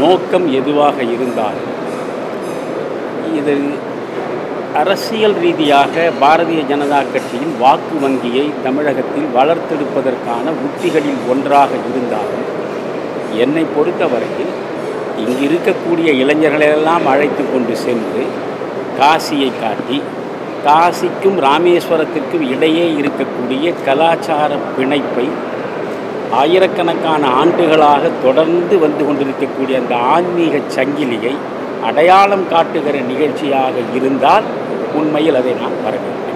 நோக்கம் எதுவாக இருந்தாலும் இது அரசியல் ரீதியாக பாரதிய ஜனதா கட்சியின் வாக்கு வங்கியை தமிழகத்தில் வளர்த்தெடுப்பதற்கான உத்திகளில் ஒன்றாக இருந்தாலும் என்னை பொறுத்தவரையில் இங்கு இருக்கக்கூடிய இளைஞர்களெல்லாம் அழைத்து கொண்டு சென்று காசியை காட்டி காசிக்கும் ராமேஸ்வரத்திற்கும் இடையே இருக்கக்கூடிய கலாச்சார பிணைப்பை ஆயிரக்கணக்கான ஆண்டுகளாக தொடர்ந்து வந்து கொண்டிருக்கக்கூடிய அந்த ஆன்மீக சங்கிலியை அடையாளம் காட்டுகிற நிகழ்ச்சியாக இருந்தால் உண்மையில் அதை நான் வரவேற்பேன்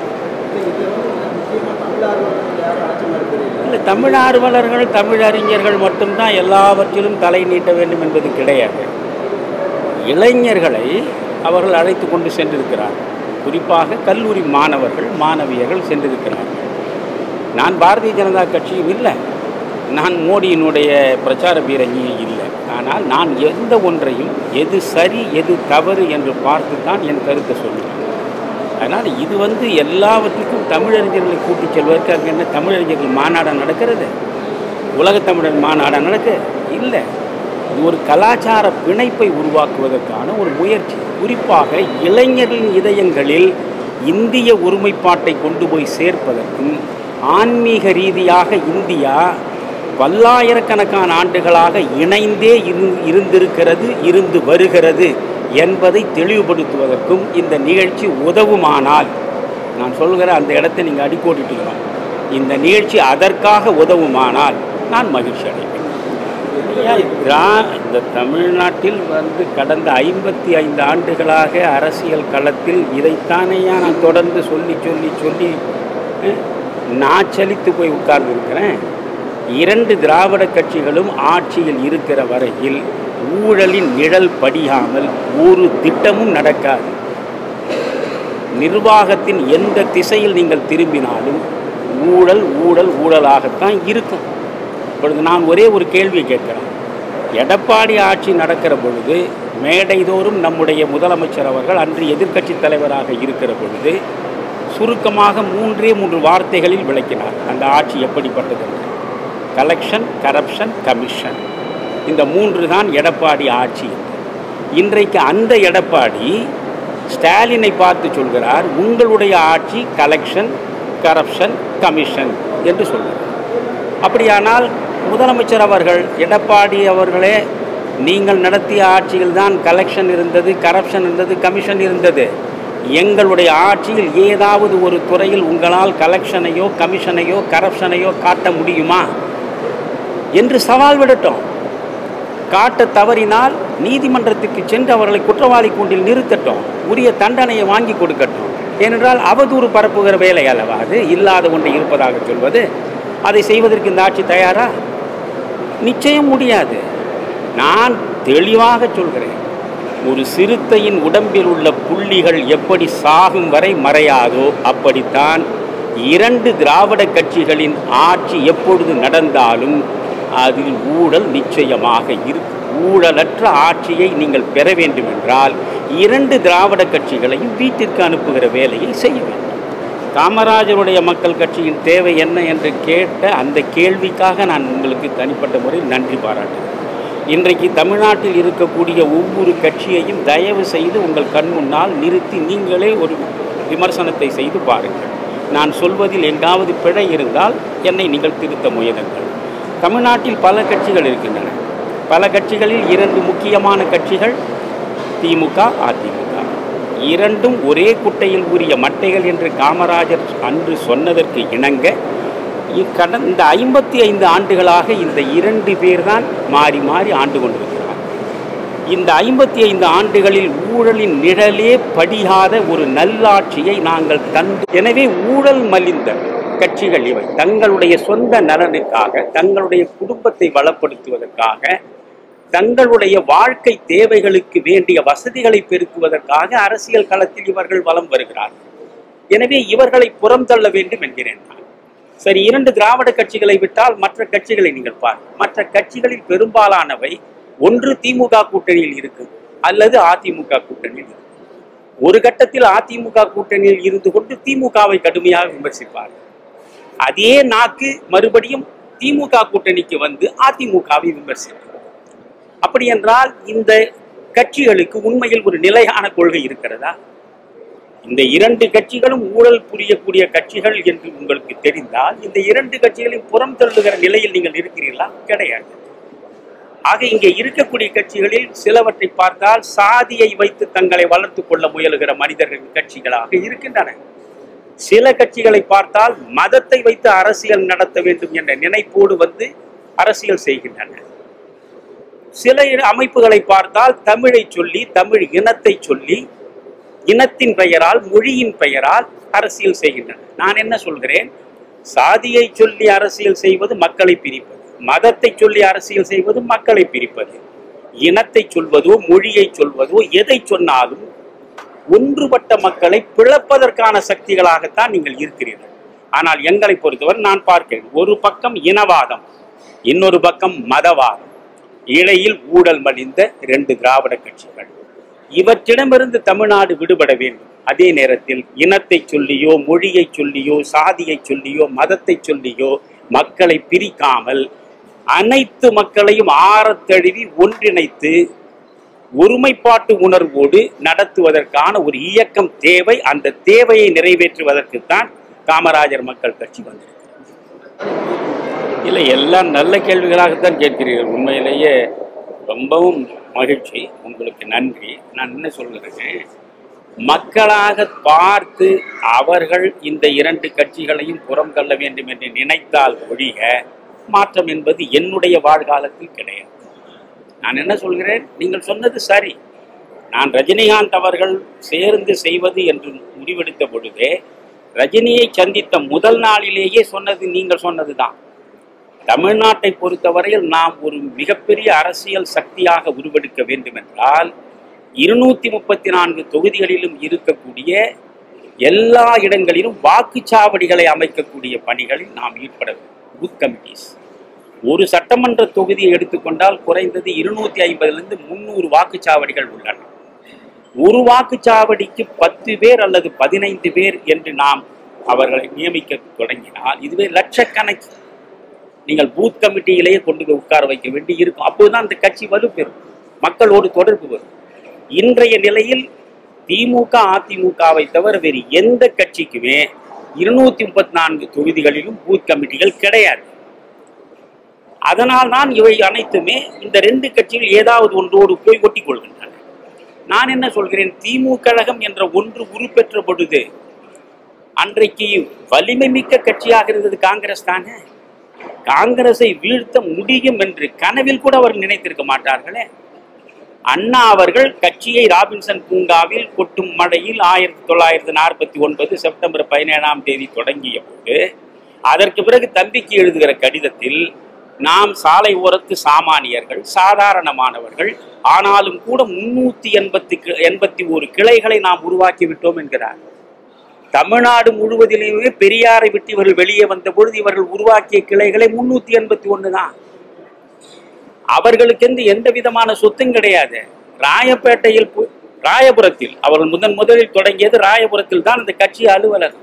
இல்லை தமிழ் ஆர்வலர்கள் தமிழ் அறிஞர்கள் மட்டும்தான் எல்லாவற்றிலும் தலை நீட்ட வேண்டும் என்பது கிடையாது இளைஞர்களை அவர்கள் அழைத்து கொண்டு சென்றிருக்கிறார்கள் குறிப்பாக கல்லூரி மாணவர்கள் மாணவியர்கள் சென்றிருக்கிறார்கள் நான் பாரதிய ஜனதா கட்சியும் இல்லை நான் மோடியினுடைய பிரச்சார பீரங்கியும் இல்லை ஆனால் நான் எந்த ஒன்றையும் எது சரி எது தவறு என்று பார்த்து தான் என் கருத்தை சொல்லுவேன் அதனால் இது வந்து எல்லாவற்றுக்கும் தமிழறிஞர்களை கூட்டிச் செல்வதற்கு அங்கே என்ன தமிழறிஞர்கள் மாநாடு நடக்கிறது உலகத் தமிழர் மாநாடு நடக்க இல்லை இது ஒரு கலாச்சார பிணைப்பை உருவாக்குவதற்கான ஒரு முயற்சி குறிப்பாக இளைஞர்களின் இதயங்களில் இந்திய ஒருமைப்பாட்டை கொண்டு போய் சேர்ப்பதற்கும் ஆன்மீக ரீதியாக இந்தியா பல்லாயிரக்கணக்கான ஆண்டுகளாக இணைந்தே இரு இருந்திருக்கிறது இருந்து வருகிறது என்பதை தெளிவுபடுத்துவதற்கும் இந்த நிகழ்ச்சி உதவுமானால் நான் சொல்கிற அந்த இடத்தை நீங்கள் அடிக்கோடிட்டுக்கணும் இந்த நிகழ்ச்சி அதற்காக உதவுமானால் நான் மகிழ்ச்சி அடைவேன் ஏன் கிரா இந்த தமிழ்நாட்டில் வந்து கடந்த ஐம்பத்தி ஐந்து ஆண்டுகளாக அரசியல் களத்தில் இதைத்தானேயா நான் தொடர்ந்து சொல்லி சொல்லி சொல்லி அஹ், நான் சலித்து போய் உட்கார்ந்துருக்கிறேன் இரண்டு திராவிட கட்சிகளும் ஆட்சியில் இருக்கிற வரையில் ஊழலின் நிழல் படியாமல் ஒரு திட்டமும் நடக்காது நிர்வாகத்தின் எந்த திசையில் நீங்கள் திரும்பினாலும் ஊழல் ஊழல் ஊழலாகத்தான் இருக்கும் இப்பொழுது நான் ஒரே ஒரு கேள்வி கேட்கிறேன் எடப்பாடி ஆட்சி நடக்கிற பொழுது மேடைதோறும் நம்முடைய முதலமைச்சர் அவர்கள் அன்று எதிர்க்கட்சி தலைவராக இருக்கிற பொழுது சுருக்கமாக மூன்றே மூன்று வார்த்தைகளில் விளக்கினார் அந்த ஆட்சி எப்படிப்பட்டது என்று. கலெக்ஷன் கரப்ஷன் கமிஷன் இந்த மூன்று தான் எடப்பாடி ஆட்சி இன்றைக்கு அந்த எடப்பாடி ஸ்டாலினை பார்த்து சொல்கிறார் உங்களுடைய ஆட்சி கலெக்ஷன் கரப்ஷன் கமிஷன் என்று சொல்கிறார் அப்படியானால் முதலமைச்சர் அவர்கள் எடப்பாடி அவர்களே நீங்கள் நடத்திய ஆட்சியில் தான் கலெக்ஷன் இருந்தது கரப்ஷன் இருந்தது கமிஷன் இருந்தது எங்களுடைய ஆட்சியில் ஏதாவது ஒரு துறையில் உங்களால் கலெக்ஷனையோ கமிஷனையோ கரப்ஷனையோ காட்ட முடியுமா என்று சவால் விடட்டும் காட்ட தவறினால் நீதிமன்றத்துக்கு சென்று அவர்களை குற்றவாளி கூண்டில் நிறுத்தட்டும் உரிய தண்டனையை வாங்கி கொடுக்கட்டும் ஏனென்றால் அவதூறு பரப்புகிற வேலை அல்லவா அது இல்லாத ஒன்று இருப்பதாக சொல்வது அதை செய்வதற்கு இந்த ஆட்சி தயாரா நிச்சயம் முடியாது நான் தெளிவாக சொல்கிறேன் ஒரு சிறுத்தையின் உடம்பில் உள்ள புள்ளிகள் எப்படி சாகும் வரை மறையாதோ அப்படித்தான் இரண்டு திராவிட கட்சிகளின் ஆட்சி எப்பொழுது நடந்தாலும் அதில் ஊழல் நிச்சயமாக இருக்கும் ஊழலற்ற ஆட்சியை நீங்கள் பெற வேண்டும் என்றால் இரண்டு திராவிட கட்சிகளையும் வீட்டிற்கு அனுப்புகிற வேலையை செய்ய வேண்டும் காமராஜருடைய மக்கள் கட்சியின் தேவை என்ன என்று கேட்ட அந்த கேள்விக்காக நான் உங்களுக்கு தனிப்பட்ட முறையில் நன்றி பாராட்டுகிறேன் இன்றைக்கு தமிழ்நாட்டில் இருக்கக்கூடிய ஒவ்வொரு கட்சியையும் தயவு செய்து உங்கள் கண் முன்னால் நிறுத்தி நீங்களே ஒரு விமர்சனத்தை செய்து பாருங்கள் நான் சொல்வதில் எங்காவது பிழை இருந்தால் என்னை நீங்கள் திருத்த முயலுங்கள் தமிழ்நாட்டில் பல கட்சிகள் இருக்கின்றன பல கட்சிகளில் இரண்டு முக்கியமான கட்சிகள் திமுக அதிமுக இரண்டும் ஒரே குட்டையில் ஊறிய மட்டைகள் என்று காமராஜர் அன்று சொன்னதற்கு இணங்க கடந்த ஐம்பத்தி ஐந்து ஆண்டுகளாக இந்த இரண்டு பேர்தான் மாறி மாறி ஆண்டு கொண்டிருக்கிறார் இந்த ஐம்பத்தி ஐந்து ஆண்டுகளில் ஊழலின் நிழலே படியாத ஒரு நல்லாட்சியை நாங்கள் தந்து எனவே ஊழல் மலிந்த கட்சிகள் இவை தங்களுடைய சொந்த நலனுக்காக தங்களுடைய குடும்பத்தை வளப்படுத்துவதற்காக தங்களுடைய வாழ்க்கை தேவைகளுக்கு வேண்டிய வசதிகளை பெருக்குவதற்காக அரசியல் களத்தில் இவர்கள் வலம் வருகிறார்கள் எனவே இவர்களை புறந்தள்ள வேண்டும் என்கிறேன் நான் சரி இரண்டு திராவிட கட்சிகளை விட்டால் மற்ற கட்சிகளை நீங்கள் பாருங்கள் மற்ற கட்சிகளில் பெரும்பாலானவை ஒன்று திமுக கூட்டணியில் இருக்கு அல்லது அதிமுக கூட்டணியில் இருக்கு ஒரு கட்டத்தில் அதிமுக கூட்டணியில் இருந்து கொண்டு திமுகவை கடுமையாக விமர்சிப்பார் அதே நாக்கு மறுபடியும் திமுக கூட்டணிக்கு வந்து அதிமுகவை விமர்சிக்கும் அப்படி என்றால் இந்த கட்சிகளுக்கு உண்மையில் ஒரு நிலையான கொள்கை இருக்கிறதா இந்த இரண்டு கட்சிகளும் ஊழல் புரியக்கூடிய கட்சிகள் என்று உங்களுக்கு தெரிந்தால் இந்த இரண்டு கட்சிகளையும் புறம் தள்ளுகிற நிலையில் நீங்கள் இருக்கிறீர்களா கிடையாது ஆக இங்கே இருக்கக்கூடிய கட்சிகளில் சிலவற்றை பார்த்தால் சாதியை வைத்து தங்களை வளர்த்துக் கொள்ள முயலுகிற மனிதர்களின் கட்சிகளாக இருக்கின்றன சில கட்சிகளை பார்த்தால் மதத்தை வைத்து அரசியல் நடத்த வேண்டும் என்ற நினைப்போடு வந்து அரசியல் செய்கின்றன சில இன- அமைப்புகளை பார்த்தால் தமிழை சொல்லி தமிழ் இனத்தை சொல்லி இனத்தின் பெயரால் மொழியின் பெயரால் அரசியல் செய்கின்றன நான் என்ன சொல்கிறேன் சாதியை சொல்லி அரசியல் செய்வது மக்களை பிரிப்பது மதத்தை சொல்லி அரசியல் செய்வது மக்களை பிரிப்பது இனத்தை சொல்வதோ மொழியை சொல்வதோ எதை சொன்னாலும் ஒன்றுபட்ட மக்களை பிளப்பதற்கான சக்திகளாகத்தான் நீங்கள் இருக்கிறீர்கள் ஆனால் எங்களை பொறுத்தவரை நான் பார்க்கிறேன் ஒரு பக்கம் இனவாதம் இன்னொரு பக்கம் மதவாதம் இடையில் ஊழல் மலிந்த இரண்டு திராவிட கட்சிகள் இவற்றிடமிருந்து தமிழ்நாடு விடுபட வேண்டும் அதே நேரத்தில் இனத்தை சொல்லியோ மொழியை சொல்லியோ சாதியை சொல்லியோ மதத்தை சொல்லியோ மக்களை பிரிக்காமல் அனைத்து மக்களையும் ஆறத் தழுவி ஒன்றிணைத்து ஒருமைப்பாட்டு உணர்வோடு நடத்துவதற்கான ஒரு இயக்கம் தேவை அந்த தேவையை நிறைவேற்றுவதற்குத்தான் காமராஜர் மக்கள் கட்சி வந்திருக்கிறது இல்லை எல்லாம் நல்ல கேள்விகளாகத்தான் கேட்கிறீர்கள் உண்மையிலேயே ரொம்பவும் மகிழ்ச்சி உங்களுக்கு நன்றி நான் என்ன சொல்கிறேன் மக்களாக பார்த்து அவர்கள் இந்த இரண்டு கட்சிகளையும் புறம் தள்ள வேண்டும் என்று நினைத்தால் ஒழிய மாற்றம் என்பது என்னுடைய வாழ்காலத்தில் கிடையாது நான் என்ன சொல்கிறேன் நீங்கள் சொன்னது சரி நான் ரஜினிகாந்த் அவர்கள் சேர்ந்து செய்வது என்று முடிவெடுத்த பொழுதே ரஜினியை சந்தித்த முதல் நாளிலேயே சொன்னது நீங்கள் சொன்னதுதான் தமிழ்நாட்டை பொறுத்தவரையில் நாம் ஒரு மிகப்பெரிய அரசியல் சக்தியாக உருவெடுக்க வேண்டும் என்றால் இருநூத்தி முப்பத்தி நான்கு தொகுதிகளிலும் இருக்கக்கூடிய எல்லா இடங்களிலும் வாக்குச்சாவடிகளை அமைக்கக்கூடிய பணிகளில் நாம் ஈடுபட வேண்டும் பூத் கமிட்டிஸ் ஒரு சட்டமன்ற தொகுதியை எடுத்துக்கொண்டால் குறைந்தது இருநூத்தி ஐம்பதுலேருந்து முந்நூறு வாக்குச்சாவடிகள் உள்ளன ஒரு வாக்குச்சாவடிக்கு பத்து பேர் அல்லது பதினைந்து பேர் என்று நாம் அவர்களை நியமிக்க தொடங்கினால் இதுவே லட்சக்கணக்கு நீங்கள் பூத் கமிட்டியிலேயே கொண்டு போய் உட்கார வைக்க வேண்டி இருக்கும் அப்போதுதான் அந்த கட்சி வலுப்பெறும் மக்களோடு தொடர்பு வரும் இன்றைய நிலையில் திமுக அதிமுகவை தவிர வேறு எந்த கட்சிக்குமே இருநூத்தி முப்பத்தி நான்கு தொகுதிகளிலும் பூத் கமிட்டிகள் கிடையாது அதனால் தான் இவை அனைத்துமே இந்த ரெண்டு கட்சிகள் ஏதாவது ஒன்றோடு போய் ஒட்டிக் கொள்கின்றன நான் என்ன சொல்கிறேன் திமுக கழகம் என்ற ஒன்று உருப்பெற்ற பொழுது அன்றைக்கு வலிமை மிக்க கட்சியாக இருந்தது காங்கிரஸ் தானே காங்கிரஸை வீழ்த்த முடியும் என்று கனவில் கூட அவர் நினைத்திருக்க மாட்டார்களே அண்ணா அவர்கள் கட்சியை ராபின்சன் பூங்காவில் கொட்டும் மழையில் ஆயிரத்தி தொள்ளாயிரத்தி நாற்பத்தி ஒன்பது செப்டம்பர் பதினேழாம் தேதி தொடங்கிய போது அதற்கு பிறகு தம்பிக்கு எழுதுகிற கடிதத்தில் நாம் சாலை ஓரத்து சாமானியர்கள் சாதாரணமானவர்கள் ஆனாலும் கூட முன்னூத்தி எண்பத்தி எண்பத்தி ஒரு கிளைகளை நாம் உருவாக்கி விட்டோம் என்கிறார் தமிழ்நாடு முழுவதிலுமே பெரியாரை விட்டு இவர்கள் வெளியே வந்த பொழுது இவர்கள் உருவாக்கிய கிளைகளை முன்னூத்தி எண்பத்தி ஒன்று தான் அவர்களுக்கென்று எந்த விதமான சொத்தும் கிடையாது ராயப்பேட்டையில் பு- ராயபுரத்தில் அவர்கள் முதன் முதலில் தொடங்கியது ராயபுரத்தில் தான் அந்த கட்சி அலுவலகம்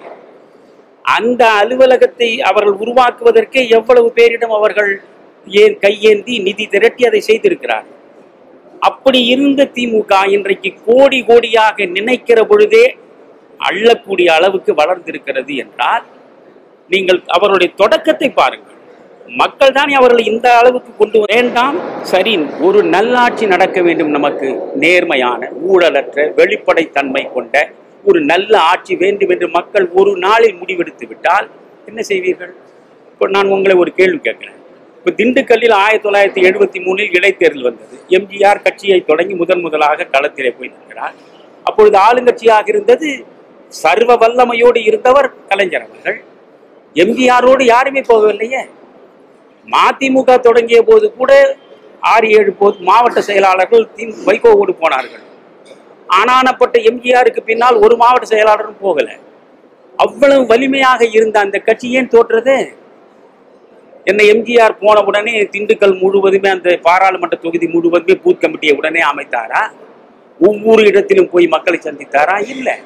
அந்த அலுவலகத்தை அவர்கள் உருவாக்குவதற்கே எவ்வளவு பேரிடம் அவர்கள் ஏன் கையேந்தி நிதி திரட்டி அதை செய்திருக்கிறார் அப்படி இருந்த திமுக இன்றைக்கு கோடி கோடியாக நினைக்கிற பொழுதே அள்ளக்கூடிய அளவுக்கு வளர்ந்திருக்கிறது என்றால் நீங்கள் அவருடைய தொடக்கத்தை பாருங்கள் மக்கள் தானே அவர்களை இந்த அளவுக்கு கொண்டு வர வேண்டாம் சரி ஒரு நல்லாட்சி நடக்க வேண்டும் நமக்கு நேர்மையான ஊழலற்ற வெளிப்படைத்தன்மை கொண்ட ஒரு நல்ல ஆட்சி வேண்டும் என்று மக்கள் ஒரு நாளில் முடிவெடுத்து விட்டால் என்ன செய்வீர்கள் இப்போ நான் உங்களை ஒரு கேள்வி கேட்கிறேன் இப்போ திண்டுக்கல்லில் ஆயிரத்தி தொள்ளாயிரத்தி எழுபத்தி மூணில் இடைத்தேர்தல் வந்தது எம்ஜிஆர் கட்சியை தொடங்கி முதன் முதலாக களத்திலே போய் நிற்கிறார் அப்பொழுது ஆளுங்கட்சியாக இருந்தது சர்வ வல்லமையோடு இருந்தவர் கலைஞர் அவர்கள் எம்ஜிஆரோடு யாருமே போகவில்லையே மதிமுக தொடங்கிய போது கூட ஆறு ஏழு போது மாவட்ட செயலாளர்கள் தி வைகோவோடு போனார்கள் ஆனானப்பட்ட எம்ஜிஆருக்கு பின்னால் ஒரு மாவட்ட செயலாளரும் போகல அவ்வளவு வலிமையாக இருந்த அந்த கட்சி ஏன் தோற்றது என்ன எம்ஜிஆர் போன உடனே திண்டுக்கல் முழுவதுமே அந்த பாராளுமன்ற தொகுதி முழுவதுமே பூத் கமிட்டியை உடனே அமைத்தாரா ஒவ்வொரு இடத்திலும் போய் மக்களை சந்தித்தாரா இல்லை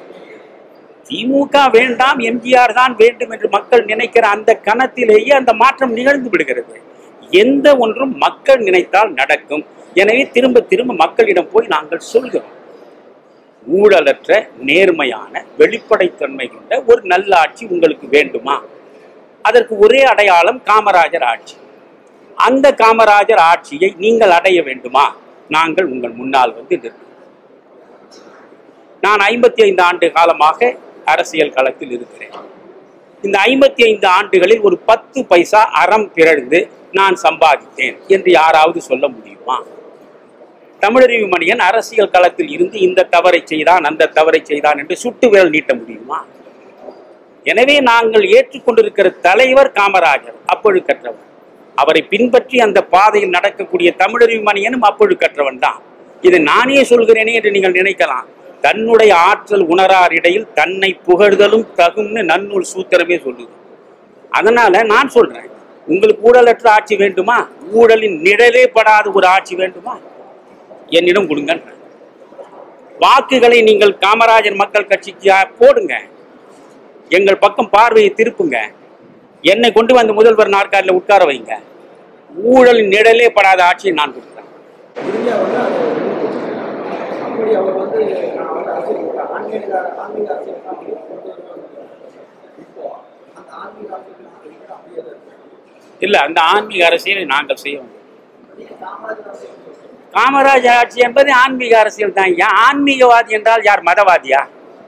திமுக வேண்டாம் எம்ஜிஆர் தான் வேண்டும் என்று மக்கள் நினைக்கிற அந்த கணத்திலேயே அந்த மாற்றம் நிகழ்ந்து விடுகிறது எந்த ஒன்றும் மக்கள் நினைத்தால் நடக்கும் எனவே திரும்ப திரும்ப மக்களிடம் போய் நாங்கள் சொல்கிறோம் ஊழலற்ற நேர்மையான வெளிப்படைத்தன்மை கொண்ட ஒரு நல்ல ஆட்சி உங்களுக்கு வேண்டுமா அதற்கு ஒரே அடையாளம் காமராஜர் ஆட்சி அந்த காமராஜர் ஆட்சியை நீங்கள் அடைய வேண்டுமா நாங்கள் உங்கள் முன்னால் வந்து நிற்கிறோம் நான் ஐம்பத்தி ஐந்து ஆண்டு காலமாக அரசியல் களத்தில் இருக்கிறேன் இந்த ஐம்பத்தி ஐந்து ஆண்டுகளில் ஒரு பத்து பைசா அறம் பிறழ்ந்து நான் சம்பாதித்தேன் என்று யாராவது சொல்ல முடியுமா தமிழறிவு மணியன் அரசியல் களத்தில் இருந்து இந்த தவறை செய்தான் அந்த தவறை செய்தான் என்று சுட்டு விரல் நீட்ட முடியுமா எனவே நாங்கள் ஏற்றுக்கொண்டிருக்கிற தலைவர் காமராஜர் அப்பொழு கற்றவர் அவரை பின்பற்றி அந்த பாதையில் நடக்கக்கூடிய தமிழறிவு மணியனும் அப்பொழு கற்றவன் தான் இதை நானே சொல்கிறேனே என்று நீங்கள் நினைக்கலாம் தன்னுடைய ஆற்றல் உணரார் இடையில் தன்னை புகழ்தலும் தகும்னு நன்னூல் சூத்திரமே சொல்லுது அதனால நான் சொல்றேன் உங்களுக்கு ஊழலற்ற ஆட்சி வேண்டுமா ஊழலின் நிழலே படாத ஒரு ஆட்சி வேண்டுமா என்னிடம் கொடுங்க வாக்குகளை நீங்கள் காமராஜர் மக்கள் கட்சிக்கு ஆ- போடுங்க எங்கள் பக்கம் பார்வையை திருப்புங்க என்னை கொண்டு வந்து முதல்வர் நாற்காலியில் உட்கார வைங்க ஊழலின் நிழலே படாத ஆட்சியை நான் கொடுக்குறேன் இந்தியா வந்து அதை அப்படி அவர் வந்து நான் வந்து அரசியல் ஆன்மீக ஆன்மீக அரசியல் தான் வந்து கொண்டு வருவாங்க இப்போ அந்த ஆன்மீக அரசியல் வந்து அப்படியே தான் இருக்கு இல்லை அந்த ஆன்மீக அரசியலை நாங்கள் செய்ய வேண்டும் நீங்க காமராஜர் அரசியல் சொல்றீங்க. காமராஜர் ஆட்சி என்பது ஆன்மீக அரசியல் தான் ஏன் ஆன்மீகவாதி என்றால் யார் மதவாதியா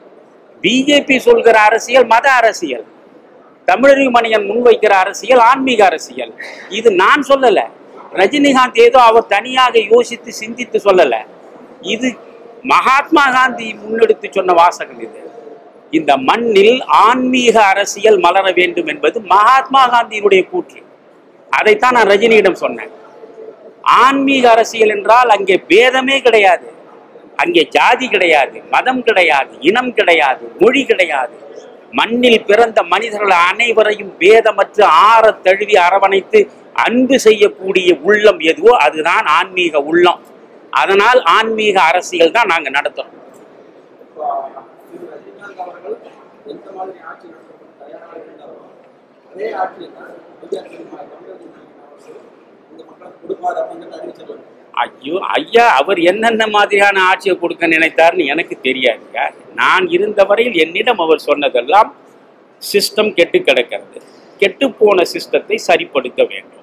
பிஜேபி சொல்கிற அரசியல் மத அரசியல் தமிழறிவு மணியன் முன்வைக்கிற அரசியல் ஆன்மீக அரசியல் இது நான் சொல்லல ரஜினிகாந்த் ஏதோ அவர் தனியாக யோசித்து சிந்தித்து சொல்லல இது மகாத்மா காந்தி முன்னெடுத்து சொன்ன வாசகம் இது இந்த மண்ணில் ஆன்மீக அரசியல் மலர வேண்டும் என்பது மகாத்மா காந்தியினுடைய கூற்று அதைத்தான் நான் ரஜினியிடம் சொன்னேன் ஆன்மீக அரசியல் என்றால் அங்கே பேதமே கிடையாது அங்கே ஜாதி கிடையாது மதம் கிடையாது இனம் கிடையாது மொழி கிடையாது மண்ணில் பிறந்த மனிதர்கள் அனைவரையும் பேதமற்று ஆற தழுவி அரவணைத்து அன்பு செய்யக்கூடிய உள்ளம் எதுவோ அதுதான் ஆன்மீக உள்ளம் அதனால் ஆன்மீக அரசியல் தான் நாங்கள் நடத்துறோம் இப்போ திரு ரஜினிகாந்த் அவர்கள் எந்த மாதிரி ஆட்சி நடத்த தயாராக இருந்தாரோ அதே ஆட்சியை தான் ஐயா திருமா தமிழக அவர்கள் இந்த மக்களுக்கு கொடுப்பார் அப்படிங்கிறத அறிவிச்சிருக்காங்க ஐயோ ஐயா அவர் என்னென்ன மாதிரியான ஆட்சியை கொடுக்க நினைத்தார்னு எனக்கு தெரியாதுயா நான் இருந்த வரையில் என்னிடம் அவர் சொன்னதெல்லாம் சிஸ்டம் கெட்டு கிடக்கிறது கெட்டுப்போன சிஸ்டத்தை சரிப்படுத்த வேண்டும்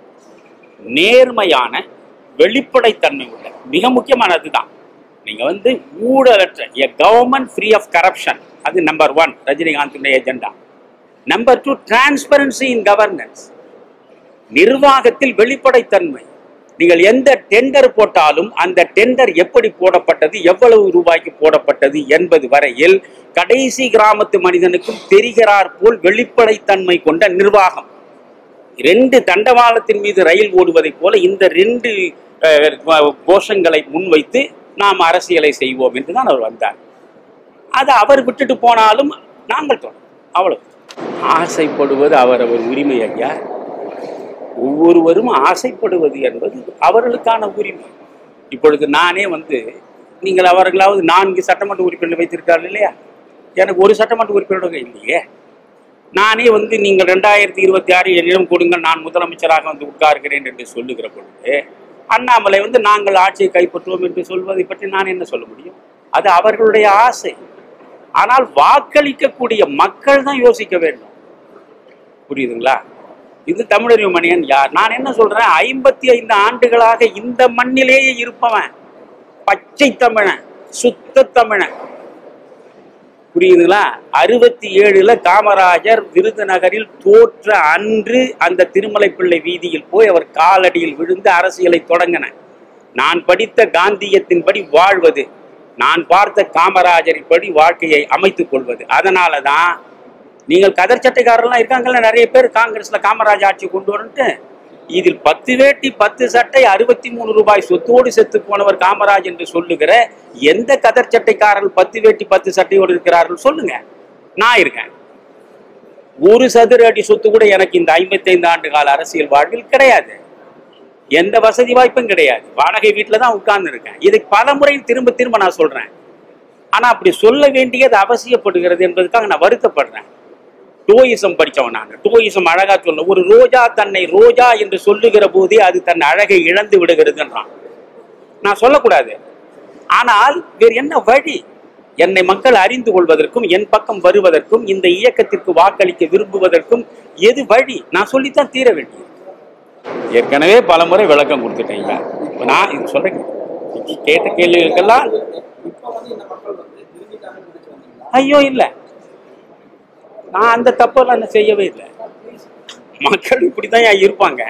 நேர்மையான வெளிப்படைத்தன்மை உள்ள மிக முக்கியமானது தான் நீங்க வந்து ஊழலற்ற a government free of corruption அது நம்பர் ஒன் ரஜினிகாந்துடைய agenda number two transparency in governance நிர்வாகத்தில் வெளிப்படைத்தன்மை நீங்கள் எந்த டெண்டர் போட்டாலும் அந்த டெண்டர் எப்படி போடப்பட்டது எவ்வளவு ரூபாய்க்கு போடப்பட்டது என்பது வரையில் கடைசி கிராமத்து மனிதனுக்கும் தெரிகிறார் போல் வெளிப்படைத்தன்மை கொண்ட நிர்வாகம் ரெண்டு தண்டவாளத்தின் மீது ரயில் ஓடுவதைப் போல இந்த ரெண்டு அஹ், கோஷங்களை முன்வைத்து நாம் அரசியலை செய்வோம் என்று தான் அவர் வந்தார் அதை அவர் விட்டுட்டு போனாலும் நாங்கள் தொடரும் அவ்வளவு ஆசைப்படுவது அவரவர் உரிமை ஐயா ஒவ்வொருவரும் ஆசைப்படுவது என்பது அவர்களுக்கான உரிமை இப்பொழுது நானே வந்து நீங்கள் அவர்களாவது நான்கு சட்டமன்ற உறுப்பினர் வைத்திருக்கார்கள் இல்லையா எனக்கு ஒரு சட்டமன்ற உறுப்பினர்கள் இல்லையே நானே வந்து நீங்கள் ரெண்டாயிரத்தி இருபத்தி ஆறு என்னிடம் கொடுங்கள் நான் முதலமைச்சராக வந்து உட்கார்கிறேன் என்று சொல்லுகிற பொழுது அண்ணாமலை வந்து நாங்கள் ஆட்சியை கைப்பற்றுவோம் என்று சொல்வதை பற்றி நான் என்ன சொல்ல முடியும் அது அவர்களுடைய ஆசை ஆனால் வாக்களிக்கக்கூடிய மக்கள் தான் யோசிக்க வேண்டும் புரியுதுங்களா இது தமிழறிவு மணியன் யார் நான் என்ன சொல்றேன் ஐம்பத்தி ஐந்து ஆண்டுகளாக இந்த மண்ணிலேயே இருப்பவன் பச்சை தமிழன் சுத்த தமிழன் புரியுதுங்களா அறுபத்தி ஏழுல காமராஜர் விருதுநகரில் தோற்ற அன்று அந்த திருமலை பிள்ளை வீதியில் போய் அவர் காலடியில் விழுந்து அரசியலை தொடங்கின நான் படித்த காந்தியத்தின்படி வாழ்வது நான் பார்த்த காமராஜரின் படி வாழ்க்கையை அமைத்துக் கொள்வது அதனால தான் நீங்கள் கதர் சட்டைக்காரர்லாம் இருக்காங்கல்ல நிறைய பேர் காங்கிரஸ்ல காமராஜ் ஆட்சி கொண்டு வரன்ட்டு இதில் பத்து வேட்டி பத்து சட்டை அறுபத்தி மூணு ரூபாய் சொத்தோடு செத்து போனவர் காமராஜ் என்று சொல்லுகிற எந்த கதர் சட்டைக்காரர்கள் பத்து வேட்டி பத்து சட்டையோடு இருக்கிறார்கள் சொல்லுங்க நான் இருக்கேன் ஒரு சதுர அடி சொத்து கூட எனக்கு இந்த ஐம்பத்தைந்து ஆண்டு கால அரசியல் வாழ்வில் கிடையாது எந்த வசதி வாய்ப்பும் கிடையாது வாடகை வீட்டில் தான் உட்கார்ந்து இருக்கேன் இதை பல முறை திரும்ப திரும்ப நான் சொல்றேன் ஆனா அப்படி சொல்ல வேண்டியது அவசியப்படுகிறது என்பதற்காக நான் வருத்தப்படுறேன் டோயிசம் படிச்சவன் நான் டோயிசம் அழகா சொல்ல ஒரு ரோஜா தன்னை ரோஜா என்று சொல்லுகிற போதே அது தன் அழகை இழந்து விடுகிறதுன்றான் நான் சொல்லக்கூடாது ஆனால் வேறு என்ன வழி என்னை மக்கள் அறிந்து கொள்வதற்கும் என் பக்கம் வருவதற்கும் இந்த இயக்கத்திற்கு வாக்களிக்க விரும்புவதற்கும் எது வழி நான் சொல்லித்தான் தீர வேண்டியது ஏற்கனவே பல முறை விளக்கம் கொடுத்துட்டேங்க இப்ப நான் இது சொல்றேன் கேட்ட கேள்விகளுக்கெல்லாம் இப்போ வந்து இந்த மக்கள் வந்து திரும்பிட்டாங்கன்னு நினைச்சு வந்தீங்களா ஐயோ இல்லை நான் அந்த தப்பெல்லாம் நான் செய்யவே இல்லை மக்கள் இப்படிதான் ஏன் இருப்பாங்க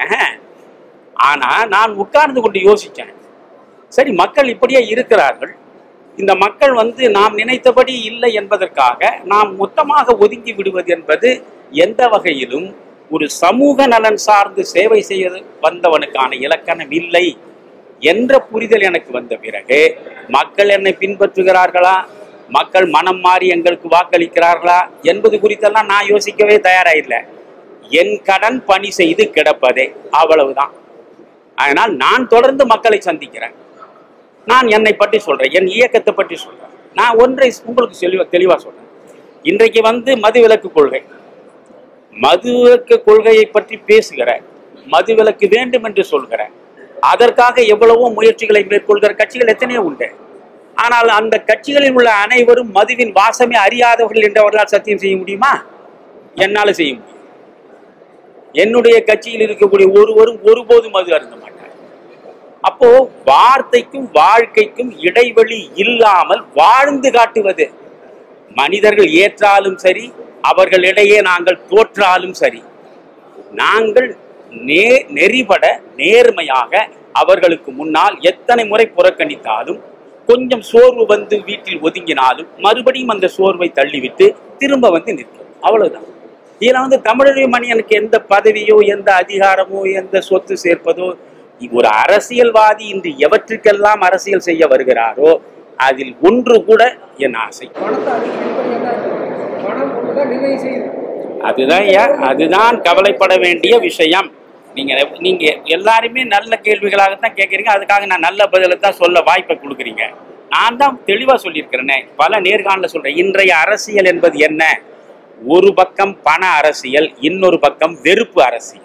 ஆனா நான் உட்கார்ந்து கொண்டு யோசிச்சேன் சரி மக்கள் இப்படியே இருக்கிறார்கள் இந்த மக்கள் வந்து நாம் நினைத்தபடி இல்லை என்பதற்காக நாம் மொத்தமாக ஒதுங்கி விடுவது என்பது எந்த வகையிலும் ஒரு சமூக நலன் சார்ந்து சேவை செய்ய வந்தவனுக்கான இலக்கணம் இல்லை என்ற புரிதல் எனக்கு வந்த பிறகு மக்கள் என்னை பின்பற்றுகிறார்களா மக்கள் மனம் மாறி எங்களுக்கு வாக்களிக்கிறார்களா என்பது குறித்தெல்லாம் நான் யோசிக்கவே தயாராயில்லை என் கடன் பணி செய்து கிடப்பதே அவ்வளவுதான் அதனால் நான் தொடர்ந்து மக்களை சந்திக்கிறேன் நான் என்னை பற்றி சொல்றேன் என் இயக்கத்தை பற்றி சொல்றேன் நான் ஒன்றை உங்களுக்கு தெளிவா தெளிவா சொல்றேன் இன்றைக்கு வந்து மதுவிலக்கு கொள்கை மதுவிலக்கு கொள்கையை பற்றி பேசுகிற மதுவிலக்கு வேண்டும் என்று சொல்கிற அதற்காக எவ்வளவோ முயற்சிகளை மேற்கொள்கிற கட்சிகள் எத்தனையோ உண்டு ஆனால் அந்த கட்சிகளில் உள்ள அனைவரும் மதுவின் வாசமே அறியாதவர்கள் என்று அவர்களால் சத்தியம் செய்ய முடியுமா என்னால செய்ய முடியும் என்னுடைய கட்சியில் இருக்கக்கூடிய ஒருவரும் ஒருபோதும் மது அருந்த மாட்டார் அப்போ வார்த்தைக்கும் வாழ்க்கைக்கும் இடைவெளி இல்லாமல் வாழ்ந்து காட்டுவது மனிதர்கள் ஏற்றாலும் சரி அவர்களிடையே நாங்கள் தோற்றாலும் சரி நாங்கள் நே நெறிபட நேர்மையாக அவர்களுக்கு முன்னால் எத்தனை முறை புறக்கணித்தாலும் கொஞ்சம் சோர்வு வந்து வீட்டில் ஒதுங்கினாலும் மறுபடியும் அந்த சோர்வை தள்ளிவிட்டு திரும்ப வந்து நிற்கும் அவ்வளவுதான் இதுல வந்து தமிழக மணியனுக்கு எந்த பதவியோ எந்த அதிகாரமோ எந்த சொத்து சேர்ப்பதோ ஒரு அரசியல்வாதி இன்று எவற்றுக்கெல்லாம் அரசியல் செய்ய வருகிறாரோ அதில் ஒன்று கூட என் ஆசை பணத்தை அதிகம் பணம் ஒண்ணுதான் நிர்ணயம் செய்யுது அதுதான் ஐயா அதுதான் கவலைப்பட வேண்டிய விஷயம் நீங்க நீங்க எல்லாருமே நல்ல கேள்விகளாகத்தான் கேட்குறீங்க அதுக்காக நான் நல்ல பதிலை தான் சொல்ல வாய்ப்பை கொடுக்குறீங்க நான் தான் தெளிவா சொல்லியிருக்கிறேனே பல நேர்காணல சொல்றேன் இன்றைய அரசியல் என்பது என்ன ஒரு பக்கம் பண அரசியல் இன்னொரு பக்கம் வெறுப்பு அரசியல்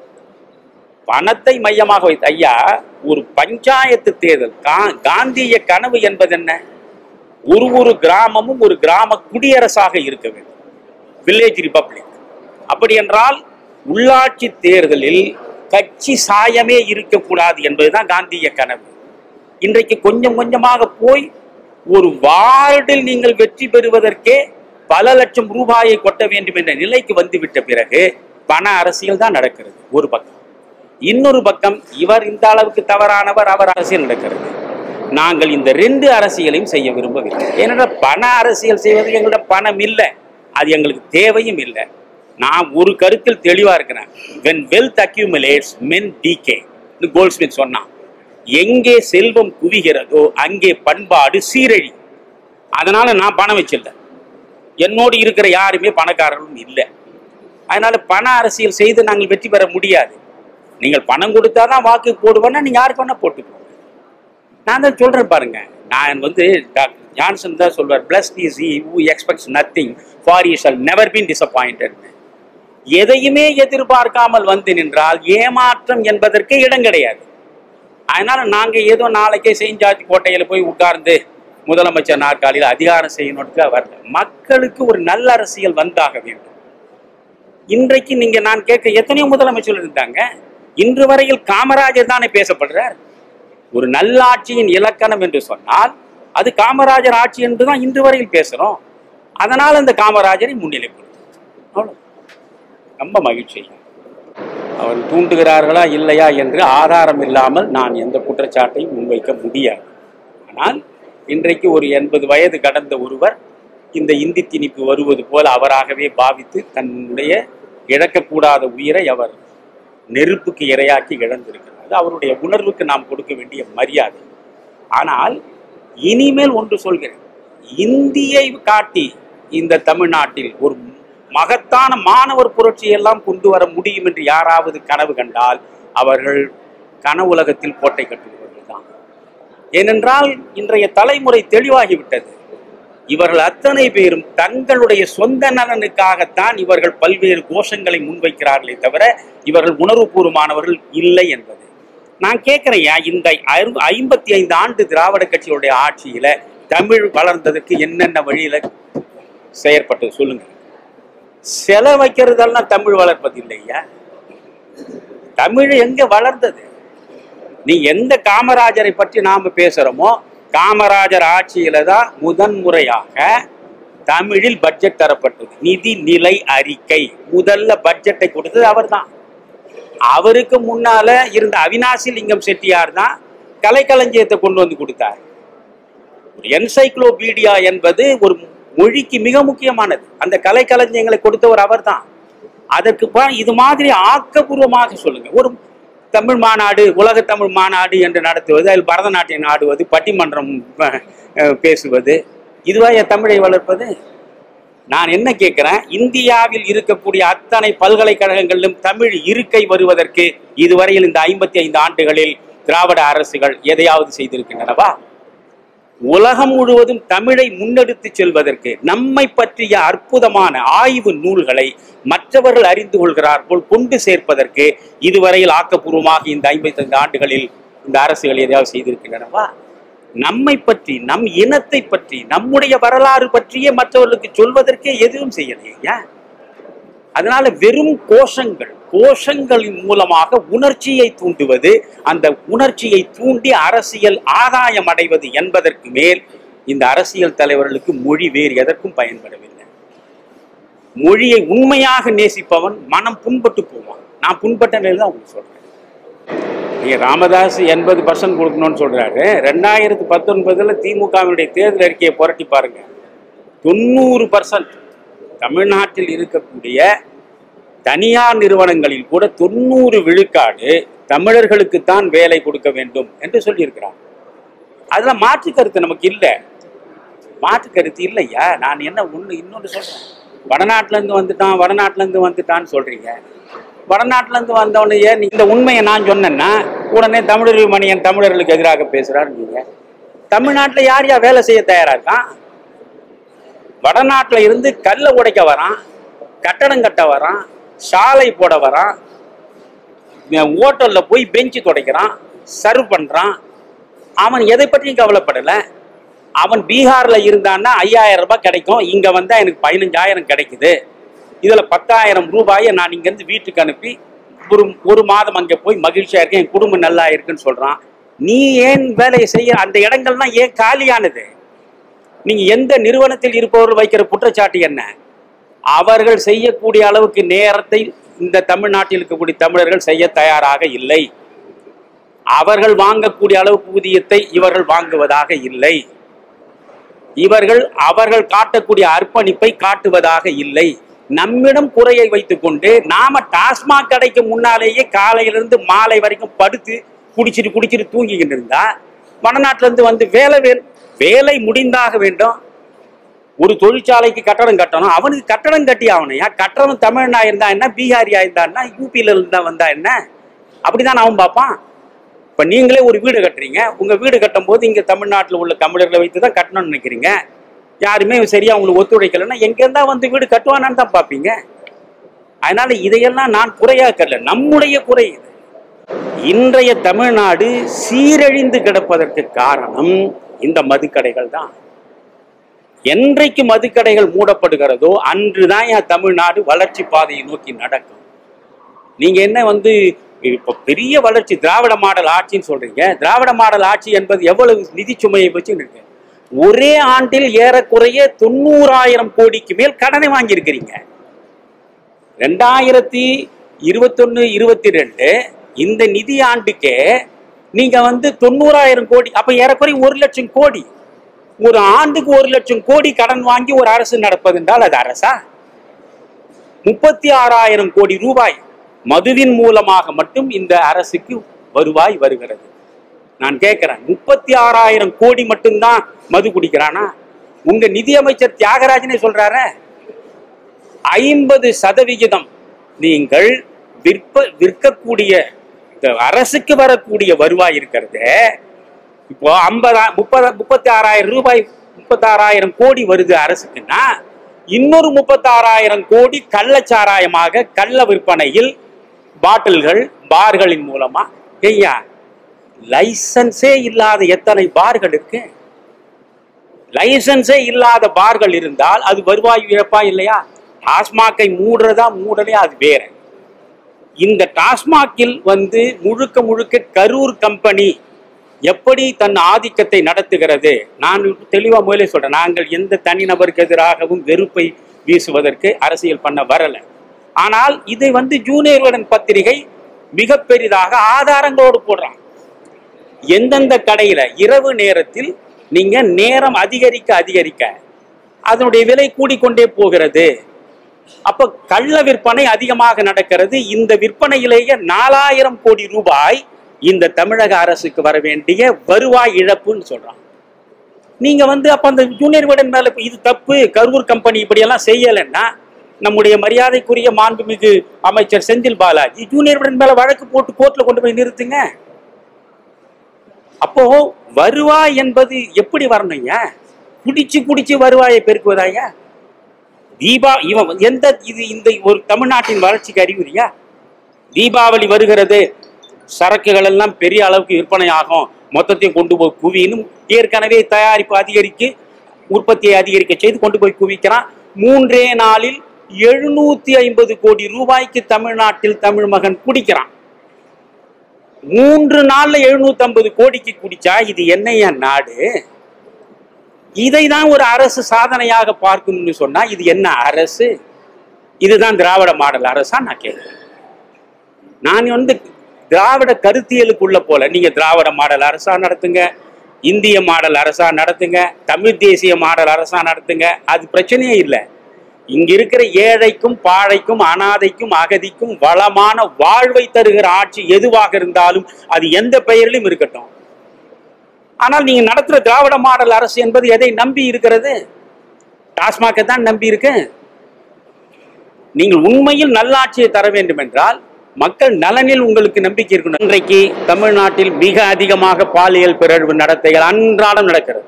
பணத்தை மையமாக வைத்து ஐயா ஒரு பஞ்சாயத்து தேர்தல் கா- காந்திய கனவு என்பது என்ன ஒரு ஒரு கிராமமும் ஒரு கிராம குடியரசாக இருக்க வேண்டும் வில்லேஜ் ரிபப்ளிக் அப்படி என்றால் உள்ளாட்சி தேர்தலில் கட்சி சாயமே இருக்கக்கூடாது என்பதுதான் காந்திய கனவு இன்றைக்கு கொஞ்சம் கொஞ்சமாக போய் ஒரு வார்டில் நீங்கள் வெற்றி பெறுவதற்கே பல லட்சம் ரூபாயை கொட்ட வேண்டும் என்ற நிலைக்கு வந்துவிட்ட பிறகு பண அரசியல் தான் நடக்கிறது ஒரு பக்கம் இன்னொரு பக்கம் இவர் இந்த அளவுக்கு தவறானவர் அவர் அரசியல் நடக்கிறது நாங்கள் இந்த ரெண்டு அரசியலையும் செய்ய விரும்பவில்லை ஏனென்றால் பண அரசியல் செய்வது எங்களிடம் பணம் இல்லை அது எங்களுக்கு தேவையும் இல்லை நான் ஒரு கருத்தில் தெளிவா இருக்கிறேன் when wealth accumulates men decay Goldsmith சொன்னான் எங்கே செல்வம் குவிகிறதோ அங்கே பண்பாடு சீரழி அதனால நான் பணம் வச்சிருந்தேன் என்னோடு இருக்கிற யாருமே பணக்காரர்களும் இல்லை அதனால பண அரசியல் செய்து நாங்கள் வெற்றி பெற முடியாது நீங்கள் பணம் கொடுத்தாதான் வாக்கு போடுவேன்னா நீங்க யாருக்கு வேணா போட்டுக்கோங்க நான் தான் சொல்றேன் பாருங்க நான் வந்து டாக்டர் ஜான்சன் தான் சொல்வார் bless is he who expects nothing for he shall never been disappointed எதையுமே எதிர்பார்க்காமல் வந்து நின்றால் ஏமாற்றம் என்பதற்கு இடம் கிடையாது அதனால நாங்க ஏதோ நாளைக்கே செஞ்சாத்தி கோட்டையில போய் உட்கார்ந்து முதலமைச்சர் நாற்காலியில் அதிகாரம் செய்யணும்னு வரல மக்களுக்கு ஒரு நல்ல அரசியல் வந்தாக வேண்டும் இன்றைக்கு நீங்க நான் கேட்க எத்தனையோ முதலமைச்சர்கள் இருந்தாங்க இன்று வரையில் காமராஜர் தானே பேசப்படுறார் ஒரு நல்லாட்சியின் இலக்கணம் என்று சொன்னால் அது காமராஜர் ஆட்சி என்று தான் இன்று வரையில் பேசுறோம் அதனால் அந்த காமராஜரை முன்னிலைப்படுத்தும் அவ்வளவு ரொம்ப மகிழ்ச்சி அவர் தூண்டுகிறார்களா இல்லையா என்று ஆதாரம் இல்லாமல் நான் எந்த குற்றச்சாட்டையும் முன்வைக்க முடியாது ஆனால் இன்றைக்கு ஒரு எண்பது வயது கடந்த ஒருவர் இந்த இந்தி திணிப்பு வருவது போல அவராகவே பாவித்து தன்னுடைய இழக்கக்கூடாத உயிரை அவர் நெருப்புக்கு இரையாக்கி இழந்திருக்கிறார் அது அவருடைய உணர்வுக்கு நாம் கொடுக்க வேண்டிய மரியாதை ஆனால் இனிமேல் ஒன்று சொல்கிறேன் இந்தியை காட்டி இந்த தமிழ்நாட்டில் ஒரு மகத்தான மாணவர் புரட்சியை எல்லாம் கொண்டு வர முடியும் என்று யாராவது கனவு கண்டால் அவர்கள் கனவுலகத்தில் கோட்டை கட்டுபவர்கள் தான் ஏனென்றால் இன்றைய தலைமுறை தெளிவாகிவிட்டது இவர்கள் அத்தனை பேரும் தங்களுடைய சொந்த நலனுக்காகத்தான் இவர்கள் பல்வேறு கோஷங்களை முன்வைக்கிறார்களே தவிர இவர்கள் உணர்வுபூர்வமானவர்கள் இல்லை என்பது நான் கேட்கிறேன்யா இந்த ஐ- ஐம்பத்தி ஐந்து ஆண்டு திராவிட கட்சியுடைய ஆட்சியில தமிழ் வளர்ந்ததற்கு என்னென்ன வழியில செயற்பட்டது சொல்லுங்க செல வைக்கிறதெல்லாம் தமிழ் வளர்ப்பது இல்லையா தமிழ் எங்க வளர்ந்தது நீ எந்த காமராஜரை பற்றி நாம பேசுறோமோ காமராஜர் ஆட்சியில தான் முதன்முறையாக தமிழில் பட்ஜெட் தரப்பட்டது நிதி நிலை அறிக்கை முதல்ல பட்ஜெட்டை கொடுத்தது அவர்தான் அவருக்கு முன்னால இருந்த அவினாசி லிங்கம் செட்டியார் தான் கலைக்களஞ்சியத்தை கொண்டு வந்து கொடுத்தார் என்சைக்ளோபீடியா என்பது ஒரு மொழிக்கு மிக முக்கியமானது அந்த கலைக்களஞ்சியங்களை கொடுத்தவர் அவர்தான் அதற்கு பா- இது மாதிரி ஆக்கப்பூர்வமாக சொல்லுங்க ஒரு தமிழ் மாநாடு உலக தமிழ் மாநாடு என்று நடத்துவது அதில் பரதநாட்டியம் ஆடுவது பட்டிமன்றம் அஹ், அஹ், பேசுவது இதுவா என் தமிழை வளர்ப்பது நான் என்ன கேட்கிறேன் இந்தியாவில் இருக்கக்கூடிய அத்தனை பல்கலைக்கழகங்களிலும் தமிழ் இருக்கை வருவதற்கு இதுவரையில் இந்த ஐம்பத்தி ஐந்து ஆண்டுகளில் திராவிட அரசுகள் எதையாவது செய்திருக்கின்றனவா உலகம் முழுவதும் தமிழை முன்னெடுத்து செல்வதற்கு நம்மை பற்றிய அற்புதமான ஆய்வு நூல்களை மற்றவர்கள் அறிந்து கொள்கிறார் போல் கொண்டு சேர்ப்பதற்கு இதுவரையில் ஆக்கப்பூர்வமாக இந்த ஐம்பத்தைந்து ஆண்டுகளில் இந்த அரசுகள் எதையாவது செய்திருக்கின்றனவா நம்மை பற்றி நம் இனத்தை பற்றி நம்முடைய வரலாறு பற்றியே மற்றவர்களுக்கு சொல்வதற்கே எதுவும் செய்யலையா அதனால வெறும் கோஷங்கள் கோஷங்களின் மூலமாக உணர்ச்சியை தூண்டுவது அந்த உணர்ச்சியை தூண்டி அரசியல் ஆதாயம் அடைவது என்பதற்கு மேல் இந்த அரசியல் தலைவர்களுக்கு மொழி வேறு எதற்கும் பயன்படவில்லை மொழியை உண்மையாக நேசிப்பவன் மனம் புண்பட்டு போவான் நான் புண்பட்ட நிலையில் தான் உங்களுக்கு சொல்றேன் நீங்க ராமதாஸ் எண்பது பர்சன்ட் கொடுக்கணும்னு சொல்றாரு ரெண்டாயிரத்து பத்தொன்பதுல திமுகவினுடைய தேர்தல் அறிக்கையை புரட்டி பாருங்க தொண்ணூறு பர்சன்ட் தமிழ்நாட்டில் இருக்கக்கூடிய தனியார் நிறுவனங்களில் கூட தொண்ணூறு விழுக்காடு தமிழர்களுக்குத்தான் வேலை கொடுக்க வேண்டும் என்று சொல்லியிருக்கிறார் அதுல மாற்று கருத்து நமக்கு இல்லை மாற்று கருத்து இல்லையா நான் என்ன ஒண்ணு இன்னொன்று சொல்றேன் வடநாட்டுல இருந்து வந்துட்டான் வடநாட்டுல இருந்து வந்துட்டான்னு சொல்றீங்க வடநாட்டுல இருந்து வந்தவனே ஏன் இந்த உண்மையை நான் சொன்னேன்னா உடனே தமிழர் மணியன் தமிழர்களுக்கு எதிராக பேசுறாரு நீங்க தமிழ்நாட்டுல யார் யார் வேலை செய்ய தயாரா இருக்கான் வடநாட்டுல இருந்து கல்லை உடைக்க வரான் கட்டடம் கட்ட வரான் சாலை போட வரான் ஹோட்டல்ல போய் பெஞ்சு துடைக்கிறான் சர்வ் பண்றான் அவன் எதை பற்றியும் கவலைப்படல அவன் பீகார்ல இருந்தான்னா ஐயாயிரம் ரூபாய் கிடைக்கும் இங்க வந்தா எனக்கு பதினஞ்சாயிரம் கிடைக்குது இதுல பத்தாயிரம் ரூபாயை நான் இங்க இருந்து வீட்டுக்கு அனுப்பி ஒரு ஒரு மாதம் அங்க போய் மகிழ்ச்சியா இருக்கேன் என் குடும்பம் நல்லா இருக்குன்னு சொல்றான் நீ ஏன் வேலையை செய்ய அந்த இடங்கள்லாம் ஏன் காலியானது நீங்க எந்த நிறுவனத்தில் இருப்பவர்கள் வைக்கிற குற்றச்சாட்டு என்ன அவர்கள் செய்யக்கூடிய அளவுக்கு நேரத்தை இந்த தமிழ்நாட்டில் இருக்கக்கூடிய தமிழர்கள் செய்ய தயாராக இல்லை அவர்கள் வாங்கக்கூடிய அளவு ஊதியத்தை இவர்கள் வாங்குவதாக இல்லை இவர்கள் அவர்கள் காட்டக்கூடிய அர்ப்பணிப்பை காட்டுவதாக இல்லை நம்மிடம் குறையை வைத்துக்கொண்டு நாம டாஸ்மாக் கடைக்கு முன்னாலேயே காலையிலிருந்து மாலை வரைக்கும் படுத்து குடிச்சிட்டு குடிச்சிட்டு தூங்கிக்கிட்டு இருந்தா வடநாட்டுல இருந்து வந்து வேலை வே- வேலை முடிந்தாக வேண்டும் ஒரு தொழிற்சாலைக்கு கட்டடம் கட்டணும் அவனுக்கு கட்டடம் கட்டி ஆகணும் ஏன் கட்டடம் தமிழ்னா இருந்தா என்ன பீகாரியா இருந்தான்னா யூபியில இருந்தா வந்தா என்ன அப்படிதான் அவன் பார்ப்பான் இப்ப நீங்களே ஒரு வீடு கட்டுறீங்க உங்க வீடு கட்டும் போது இங்க தமிழ்நாட்டில் உள்ள தமிழர்களை வைத்து தான் கட்டணும்னு நினைக்கிறீங்க யாருமே சரியா உங்களுக்கு ஒத்துழைக்கலைன்னா எங்க இருந்தா வந்து வீடு கட்டுவானான்னு தான் பார்ப்பீங்க அதனால இதையெல்லாம் நான் குறையாக்கல நம்முடைய குறை இது இன்றைய தமிழ்நாடு சீரழிந்து கிடப்பதற்கு காரணம் இந்த மதுக்கடைகள் தான் என்றைக்கு மதுக்கடைகள் மூடப்படுகிறதோ அன்றுதான் என் தமிழ்நாடு வளர்ச்சி பாதையை நோக்கி நடக்கும் நீங்க என்ன வந்து இப்ப பெரிய வளர்ச்சி திராவிட மாடல் ஆட்சின்னு சொல்றீங்க திராவிட மாடல் ஆட்சி என்பது எவ்வளவு நிதி சுமையை வச்சு இருக்கு ஒரே ஆண்டில் ஏறக்குறைய தொண்ணூறாயிரம் கோடிக்கு மேல் கடனை வாங்கியிருக்கிறீங்க ரெண்டாயிரத்தி இருபத்தொன்னு இருபத்தி ரெண்டு இந்த நிதி ஆண்டுக்கே நீங்க வந்து தொண்ணூறாயிரம் கோடி அப்ப ஏறக்குறைய ஒரு லட்சம் கோடி ஒரு ஆண்டுக்கு ஒரு லட்சம் கோடி கடன் வாங்கி ஒரு அரசு நடப்பது என்றால் அது அரசா முப்பத்தி ஆறாயிரம் கோடி ரூபாய் மதுவின் மூலமாக மட்டும் இந்த அரசுக்கு வருவாய் வருகிறது நான் கேட்கிறேன் முப்பத்தி ஆறாயிரம் கோடி மட்டும்தான் மது குடிக்கிறானா உங்க நிதியமைச்சர் தியாகராஜனே சொல்றாரு ஐம்பது சதவிகிதம் நீங்கள் விற்ப விற்கக்கூடிய இந்த அரசுக்கு வரக்கூடிய வருவாய் இருக்கிறது இப்போ ஐம்பதா முப்பது முப்பத்தி ஆறாயிரம் ரூபாய் முப்பத்தாறாயிரம் கோடி வருது அரசுக்குன்னா இன்னொரு முப்பத்தாறாயிரம் கோடி கள்ளச்சாராயமாக கள்ள விற்பனையில் பாட்டில்கள் பார்களின் மூலமா ஐயா லைசன்ஸே இல்லாத எத்தனை பார்கள் இருக்கு லைசன்ஸே இல்லாத பார்கள் இருந்தால் அது வருவாய் இழப்பா இல்லையா டாஸ்மாக்கை மூடுறதா மூடலையா அது வேற இந்த டாஸ்மாக்கில் வந்து முழுக்க முழுக்க கரூர் கம்பெனி எப்படி தன் ஆதிக்கத்தை நடத்துகிறது நான் தெளிவா முதலே சொல்றேன் நாங்கள் எந்த தனிநபருக்கு எதிராகவும் வெறுப்பை வீசுவதற்கு அரசியல் பண்ண வரல ஆனால் இதை வந்து ஜூனியர் விகடன் பத்திரிகை மிக பெரிதாக ஆதாரங்களோடு போடுறான் எந்தெந்த கடையில இரவு நேரத்தில் நீங்க நேரம் அதிகரிக்க அதிகரிக்க அதனுடைய விலை கூடிக்கொண்டே போகிறது அப்ப கள்ள விற்பனை அதிகமாக நடக்கிறது இந்த விற்பனையிலேயே நாலாயிரம் கோடி ரூபாய் இந்த தமிழக அரசுக்கு வர வேண்டிய வருவாய் இழப்புன்னு சொல்றான் நீங்க வந்து அப்ப அந்த ஜூனியர் விகடன் மேல இது தப்பு கரூர் கம்பெனி இப்படி எல்லாம் செய்யலைன்னா நம்முடைய மரியாதைக்குரிய மாண்புமிகு அமைச்சர் செந்தில் பாலாஜி ஜூனியர் விகடன் மேல வழக்கு போட்டு கோர்ட்ல கொண்டு போய் நிறுத்துங்க அப்போ வருவாய் என்பது எப்படி வரணுங்க குடிச்சு குடிச்சு வருவாயை பெருக்குவதாயா தீபா இவன் வந்து எந்த இது இந்த ஒரு தமிழ்நாட்டின் வளர்ச்சிக்கு அறிகுறியா தீபாவளி வருகிறது சரக்குகள் எல்லாம் பெரிய அளவுக்கு விற்பனை ஆகும் மொத்தத்தையும் கொண்டு போய் குவினும் ஏற்கனவே தயாரிப்பு அதிகரிக்கு உற்பத்தியை அதிகரிக்க செய்து கொண்டு போய் குவிக்கிறான் மூன்றே நாளில் எழுநூத்தி ஐம்பது கோடி ரூபாய்க்கு தமிழ்நாட்டில் தமிழ் மகன் குடிக்கிறான் மூன்று நாள்ல எழுநூத்தி ஐம்பது கோடிக்கு குடிச்சா இது என்னையா நாடு இதை தான் ஒரு அரசு சாதனையாக பார்க்கும்னு சொன்னா இது என்ன அரசு இதுதான் திராவிட மாடல் அரசா நான் கேட்கிறேன் நான் வந்து திராவிட கருத்தியலுக்குள்ள போல நீங்க திராவிட மாடல் அரசா நடத்துங்க இந்திய மாடல் அரசா நடத்துங்க தமிழ் தேசிய மாடல் அரசா நடத்துங்க அது பிரச்சனையே இல்லை இங்க இருக்கிற ஏழைக்கும் பாழைக்கும் அனாதைக்கும் அகதிக்கும் வளமான வாழ்வை தருகிற ஆட்சி எதுவாக இருந்தாலும் அது எந்த பெயரிலும் இருக்கட்டும் ஆனால் நீங்க நடத்துற திராவிட மாடல் அரசு என்பது எதை நம்பி இருக்கிறது டாஸ்மாகை தான் நம்பி இருக்கு நீங்கள் உண்மையில் நல்லாட்சியை தர வேண்டும் என்றால் மக்கள் நலனில் உங்களுக்கு நம்பிக்கை இருக்கணும் இன்றைக்கு தமிழ்நாட்டில் மிக அதிகமாக பாலியல் பிறழ்வு நடத்தைகள் அன்றாடம் நடக்கிறது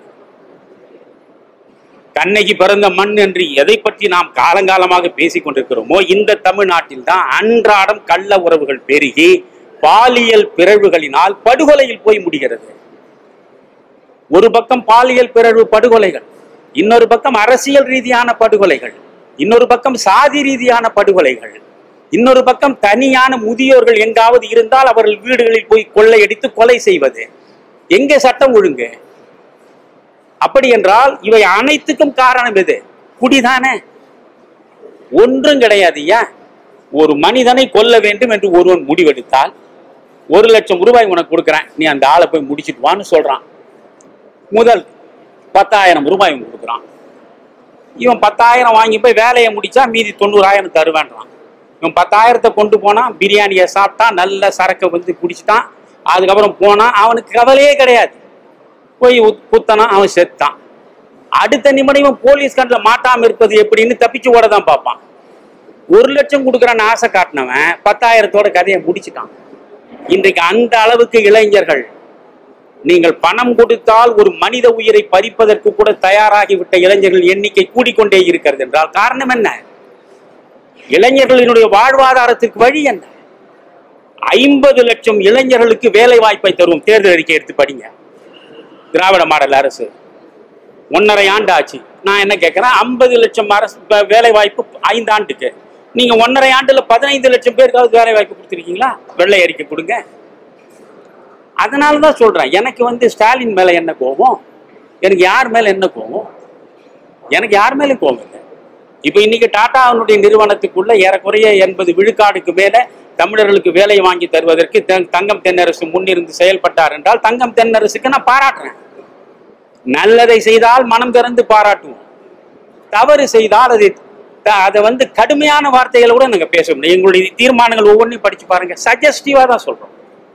கண்ணகி பிறந்த மண் என்று எதை பற்றி நாம் காலங்காலமாக பேசிக் கொண்டிருக்கிறோமோ இந்த தமிழ்நாட்டில் தான் அன்றாடம் கள்ள உறவுகள் பெருகி பாலியல் பிறழ்வுகளினால் படுகொலையில் போய் முடிகிறது ஒரு பக்கம் பாலியல் பிறழ்வு படுகொலைகள் இன்னொரு பக்கம் அரசியல் ரீதியான படுகொலைகள் இன்னொரு பக்கம் சாதி ரீதியான படுகொலைகள் இன்னொரு பக்கம் தனியான முதியோர்கள் எங்காவது இருந்தால் அவர்கள் வீடுகளில் போய் கொள்ளையடித்து கொலை செய்வது எங்கே சட்டம் ஒழுங்கு அப்படி என்றால் இவை அனைத்துக்கும் காரணம் எது குடிதானே ஒன்றும் கிடையாது ஏன் ஒரு மனிதனை கொல்ல வேண்டும் என்று ஒருவன் முடிவெடுத்தால் ஒரு லட்சம் ரூபாய் உனக்கு கொடுக்குறேன் நீ அந்த ஆளை போய் முடிச்சிட்டு வான்னு சொல்றான் முதல் பத்தாயிரம் ரூபாய் இவன் கொடுக்குறான் இவன் பத்தாயிரம் வாங்கி போய் வேலையை முடிச்சா மீதி தொண்ணூறாயிரம் தருவேன்றான் இவன் பத்தாயிரத்தை கொண்டு போனான் பிரியாணியை சாப்பிட்டான் நல்ல சரக்கை வந்து குடிச்சிட்டான் அதுக்கப்புறம் போனான் அவனுக்கு கவலையே கிடையாது போய் உத்- குத்தனான் அவன் செத்தான் அடுத்த நிமிடம் இவன் போலீஸ் கண்ணில் மாட்டாம இருப்பது எப்படின்னு தப்பிச்சு ஓட தான் பார்ப்பான் ஒரு லட்சம் கொடுக்குறான்னு ஆசை காட்டினவன் பத்தாயிரத்தோட கதையை முடிச்சிட்டான் இன்றைக்கு அந்த அளவுக்கு இளைஞர்கள் நீங்கள் பணம் கொடுத்தால் ஒரு மனித உயிரை பறிப்பதற்கு கூட தயாராகிவிட்ட இளைஞர்கள் எண்ணிக்கை கூடிக்கொண்டே இருக்கிறது என்றால் காரணம் என்ன இளைஞர்களினுடைய வாழ்வாதாரத்திற்கு வழி என்ன ஐம்பது லட்சம் இளைஞர்களுக்கு வேலை வாய்ப்பை தரும் தேர்தல் அறிக்கை எடுத்து படிங்க திராவிட மாடல் அரசு ஒன்றரை ஆண்டு ஆச்சு நான் என்ன கேட்கிறேன் ஐம்பது லட்சம் அரசு ப- வேலை வாய்ப்பு ஐந்து ஆண்டுக்கு நீங்க ஒன்றரை ஆண்டுல பதினைந்து லட்சம் பேருக்காவது வேலை வாய்ப்பு கொடுத்துருக்கீங்களா வெள்ளை அறிக்கை கொடுங்க அதனால தான் சொல்றேன் எனக்கு வந்து ஸ்டாலின் மேல என்ன கோபம் எனக்கு யார் மேல என்ன கோபம் எனக்கு யார் மேலும் கோபம் இல்லை இப்போ இன்னைக்கு டாட்டாவினுடைய நிறுவனத்துக்குள்ள ஏறக்குறைய எண்பது விழுக்காடுக்கு மேல தமிழர்களுக்கு வேலை வாங்கி தருவதற்கு த- தங்கம் தென்னரசு முன்னிருந்து செயல்பட்டார் என்றால் தங்கம் தென்னரசுக்கு நான் பாராட்டுறேன் நல்லதை செய்தால் மனம் திறந்து பாராட்டுவோம் தவறு செய்தால் அதை த- அதை வந்து கடுமையான வார்த்தைகளை கூட நாங்க பேச முடியும் எங்களுடைய தீர்மானங்கள் ஒவ்வொன்றையும் படிச்சு பாருங்க சஜஸ்டிவா தான் சொல்றோம்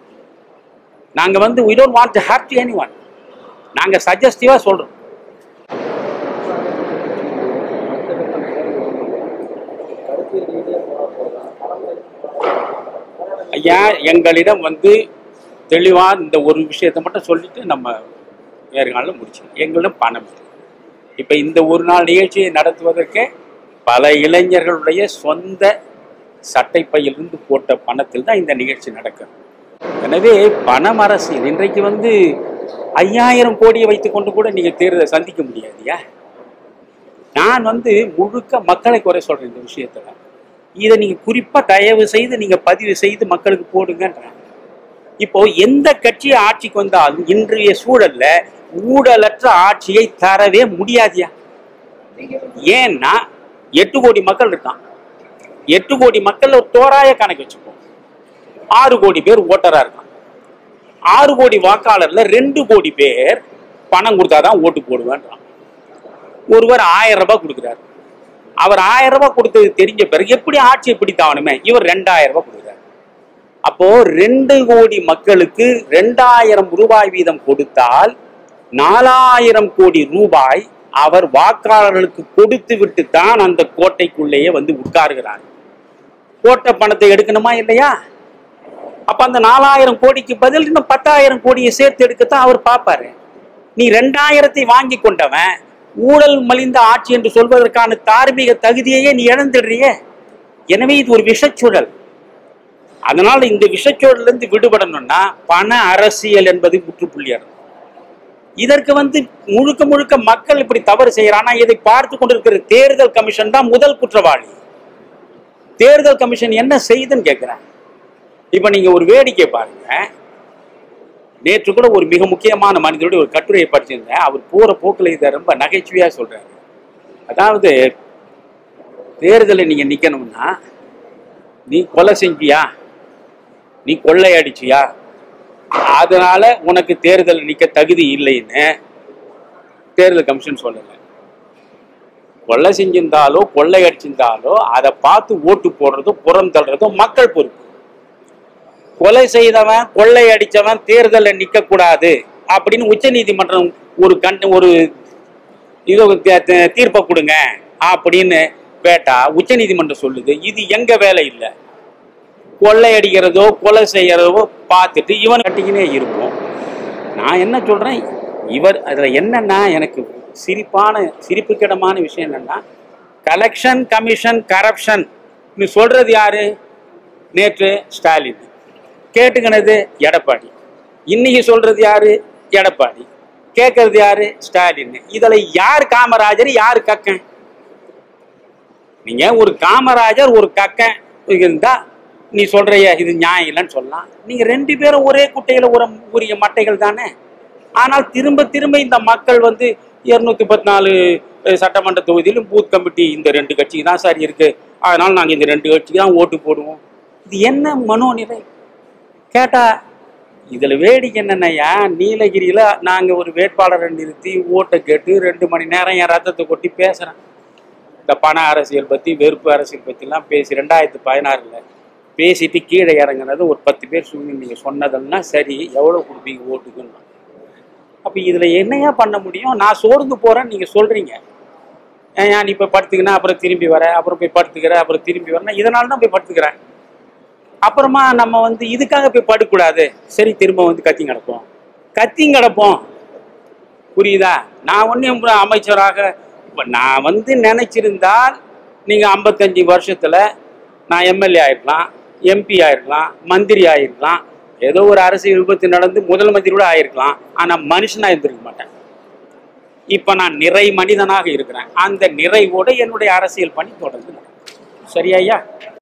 நாங்க வந்து we don't want to hurt anyone நாங்க சஜஸ்டிவா சொல்றோம் கருத்தியல் ரீதியாக போராட்டம் பணம் ஐயா எங்களிடம் வந்து தெளிவா இந்த ஒரு விஷயத்தை மட்டும் சொல்லிட்டு நம்ம நேர்காணல முடிச்சிடும் எங்களிடம் பணம் இல்லை இப்போ இந்த ஒரு நாள் நிகழ்ச்சியை நடத்துவதற்கு பல இளைஞர்களுடைய சொந்த சட்டைப்பையிலிருந்து போட்ட பணத்தில் தான் இந்த நிகழ்ச்சி நடக்கும் எனவே பணம் அரசியல் இன்றைக்கு வந்து ஐயாயிரம் கோடியை வைத்துக்கொண்டு கூட நீங்க தேர்தலை சந்திக்க முடியாதுயா நான் வந்து முழுக்க மக்களை குறை சொல்றேன் இந்த விஷயத்துல இதை நீங்க குறிப்பா தயவு செய்து நீங்க பதிவு செய்து மக்களுக்கு போடுங்கன்றேன் இப்போ எந்த கட்சி ஆட்சிக்கு வந்தாலும் இன்றைய சூழல்ல ஊழலற்ற ஆட்சியை தரவே முடியாதியா ஏன்னா எட்டு கோடி மக்கள் இருக்கான் எட்டு கோடி மக்கள் ஒரு தோராய கணக்கு வச்சுப்போம் ஆறு கோடி பேர் ஓட்டரா இருக்கான் ஆறு கோடி வாக்காளர்ல ரெண்டு கோடி பேர் பணம் கொடுத்தாதான் ஓட்டு போடுவேன்றான் ஒருவர் ஆயிரம் ரூபாய் கொடுக்குறாரு அவர் ஆயிரம் ரூபாய் கொடுத்தது தெரிஞ்ச பிறகு எப்படி ஆட்சியை பிடித்தாவணுமே இவர் ரெண்டாயிரம் ரூபாய் கொடுக்குறாரு அப்போ ரெண்டு கோடி மக்களுக்கு ரெண்டாயிரம் ரூபாய் வீதம் கொடுத்தால் நாலாயிரம் கோடி ரூபாய் அவர் வாக்காளர்களுக்கு கொடுத்து விட்டு தான் அந்த கோட்டைக்குள்ளேயே வந்து உட்காருகிறார் கோட்டை பணத்தை எடுக்கணுமா இல்லையா அப்ப அந்த நாலாயிரம் கோடிக்கு பதில் இன்னும் பத்தாயிரம் கோடியை சேர்த்து எடுக்கத்தான் அவர் பார்ப்பாரு நீ ரெண்டாயிரத்தை வாங்கி கொண்டவன் ஊழல் மலிந்த ஆட்சி என்று சொல்வதற்கான தார்மீக தகுதியையே நீ இழந்துடுறியே எனவே இது ஒரு விஷச்சூழல் அதனால இந்த விஷச்சூழல்ல இருந்து விடுபடணும்னா பண அரசியல் என்பது முற்றுப்புள்ளியாகும் இதற்கு வந்து முழுக்க முழுக்க மக்கள் இப்படி தவறு செய்யறானா இதை பார்த்து கொண்டிருக்கிற தேர்தல் கமிஷன் தான் முதல் குற்றவாளி தேர்தல் கமிஷன் என்ன செய்யுதுன்னு கேட்கிறேன் இப்ப நீங்க ஒரு வேடிக்கை பாருங்க நேற்று கூட ஒரு மிக முக்கியமான மனிதருடைய ஒரு கட்டுரையை படிச்சிருந்தேன் அவர் போற போக்குல இதை ரொம்ப நகைச்சுவையா சொல்றாரு அதாவது தேர்தலில் நீங்க நிக்கணும்னா நீ கொலை செஞ்சியா நீ கொள்ளை அடிச்சியா அதனால உனக்கு தேர்தல் நிக்க தகுதி இல்லைன்னு தேர்தல் கமிஷன் சொல்லல கொள்ளை செஞ்சிருந்தாலோ கொள்ளை அடிச்சிருந்தாலோ அதை பார்த்து ஓட்டு போடுறதோ புறம் தள்ளுறதோ மக்கள் பொறுப்பு கொலை செய்தவன் கொள்ளை அடிச்சவன் தேர்தலில் நிக்க கூடாது அப்படின்னு உச்சநீதிமன்றம் ஒரு கண் ஒரு இது ஒரு தீ- தீ- தீர்ப்பை கொடுங்க அப்படின்னு கேட்டா உச்சநீதிமன்றம் சொல்லுது இது எங்க வேலை இல்லை கொள்ளை அடிக்கிறதோ கொலை செய்யறதோ பார்த்துட்டு இவன் கட்டிக்கினே இருப்போம் நான் என்ன சொல்றேன் இவர் அதுல என்னன்னா எனக்கு சிரிப்பான சிரிப்புக்கிடமான விஷயம் என்னன்னா கலெக்ஷன் கமிஷன் கரப்ஷன் சொல்றது யாரு நேற்று ஸ்டாலின் கேட்டுக்கினது எடப்பாடி இன்னைக்கு சொல்றது யாரு எடப்பாடி கேட்கறது யாரு ஸ்டாலின் இதுல யார் காமராஜர் யார் கக்கன் நீங்க ஒரு காமராஜர் ஒரு கக்கன் இருந்தா நீ சொல்றிய இது நியாயம் இல்லைன்னு சொல்லலாம் நீங்க ரெண்டு பேரும் ஒரே குட்டையில உரம் உரிய மட்டைகள் தானே ஆனால் திரும்ப திரும்ப இந்த மக்கள் வந்து இருநூத்தி பத்தி நாலு சட்டமன்ற தொகுதியிலும் பூத் கமிட்டி இந்த ரெண்டு கட்சிக்கு தான் சார் இருக்கு அதனால நாங்க இந்த ரெண்டு கட்சிக்கு தான் ஓட்டு போடுவோம் இது என்ன மனோநிலை கேட்டா இதுல வேடிக்கை என்னன்னாயா நீலகிரியில நாங்க ஒரு வேட்பாளரை நிறுத்தி ஓட்டை கேட்டு ரெண்டு மணி நேரம் என் ரத்தத்தை கொட்டி பேசுறேன் இந்த பண அரசியல் பத்தி வெறுப்பு அரசியல் பத்திலாம் பேசி ரெண்டாயிரத்து பதினாறுல பேசிட்டு கீழே இறங்குனது ஒரு பத்து பேர் சொல்லி நீங்க சொன்னதெல்லாம் சரி எவ்வளவு கொடுப்பீங்க ஓட்டுக்குன்னு அப்ப இதுல என்னையா பண்ண முடியும் நான் சோர்ந்து போறேன்னு நீங்க சொல்றீங்க ஏன் நீ இப்ப படுத்துக்கினா அப்புறம் திரும்பி வர அப்புறம் போய் படுத்துக்கிற அப்புறம் திரும்பி வரேன் இதனால தான் போய் படுத்துக்கிறேன் அப்புறமா நம்ம வந்து இதுக்காக போய் படுக்கூடாது சரி திரும்ப வந்து கத்தி கிடப்போம் கத்தி கிடப்போம் புரியுதா நான் ஒன்றும் அமைச்சராக இப்ப நான் வந்து நினைச்சிருந்தால் நீங்க ஐம்பத்தஞ்சு வருஷத்துல நான் எம்எல்ஏ ஆயிருக்கலாம் எம்பி ஆயிருக்கலாம் மந்திரி ஆயிருக்கலாம் ஏதோ ஒரு அரசியல் விபத்து நடந்து முதல் மந்திரி கூட ஆயிருக்கலாம் ஆனா மனுஷனா இருந்திருக்க மாட்டேன் இப்ப நான் நிறை மனிதனாக இருக்கிறேன் அந்த நிறைவோட என்னுடைய அரசியல் பணி தொடர்ந்து நடக்கும். சரியா ஐயா